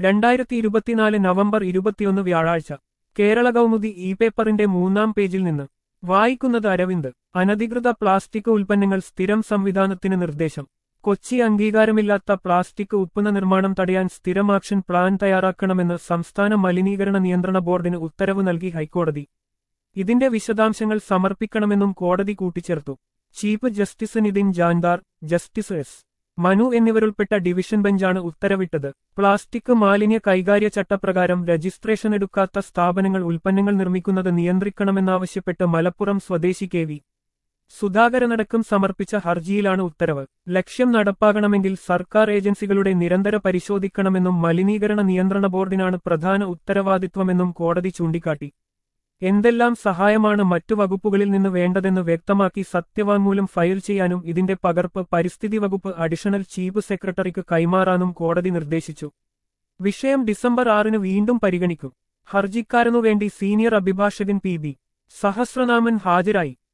രണ്ടായിരത്തി ഇരുപത്തിനാല് നവംബർ ഇരുപത്തിയൊന്ന് വ്യാഴാഴ്ച കേരള കൗമുദി ഇ പേപ്പറിന്റെ മൂന്നാം പേജിൽ നിന്ന് വായിക്കുന്നത് അരവിന്ദ് അനധികൃത പ്ലാസ്റ്റിക് ഉൽപ്പന്നങ്ങൾ സ്ഥിരം സംവിധാനത്തിന് നിർദ്ദേശം കൊച്ചി അംഗീകാരമില്ലാത്ത പ്ലാസ്റ്റിക് ഉൽപ്പന്ന നിർമ്മാണം തടയാൻ സ്ഥിരം ആക്ഷൻ പ്ലാൻ തയ്യാറാക്കണമെന്ന് സംസ്ഥാന മലിനീകരണ നിയന്ത്രണ ബോർഡിന് ഉത്തരവ് നൽകി ഹൈക്കോടതി ഇതിന്റെ വിശദാംശങ്ങൾ സമർപ്പിക്കണമെന്നും കോടതി കൂട്ടിച്ചേർത്തു chief justice Nitin Jamdar justice S Manu എന്നിവരുൾപ്പെട്ട ഡിവിഷൻ ബെഞ്ചാണ് ഉത്തരവിട്ടത് പ്ലാസ്റ്റിക് മാലിന്യ കൈകാര്യ ചട്ടപ്രകാരം രജിസ്ട്രേഷൻ എടുക്കാത്ത സ്ഥാപനങ്ങൾ ഉൽപ്പന്നങ്ങൾ നിർമ്മിക്കുന്നത് നിയന്ത്രിക്കണമെന്നാവശ്യപ്പെട്ട് മലപ്പുറം സ്വദേശി കെ വി സുധാകരനടക്കം സമർപ്പിച്ച ഹർജിയിലാണ് ഉത്തരവ് ലക്ഷ്യം നടപ്പാകണമെങ്കിൽ സർക്കാർ ഏജൻസികളുടെ നിരന്തര പരിശോധിക്കണമെന്നും മലിനീകരണ നിയന്ത്രണ ബോർഡിനാണ് പ്രധാന ഉത്തരവാദിത്വമെന്നും കോടതി ചൂണ്ടിക്കാട്ടി എന്തെല്ലാം സഹായമാണ് മറ്റു വകുപ്പുകളിൽ നിന്ന് വേണ്ടതെന്ന് വ്യക്തമാക്കി സത്യവാങ്മൂലം ഫയൽ ചെയ്യാനും ഇതിന്റെ പകർപ്പ് പരിസ്ഥിതി വകുപ്പ് അഡീഷണൽ ചീഫ് സെക്രട്ടറിക്ക് കൈമാറാനും കോടതി നിർദ്ദേശിച്ചു വിഷയം ഡിസംബർ ആറിന് വീണ്ടും പരിഗണിക്കും ഹർജിക്കാരനുവേണ്ടി സീനിയർ അഭിഭാഷകൻ പി ബി സഹസ്രനാമൻ ഹാജരായി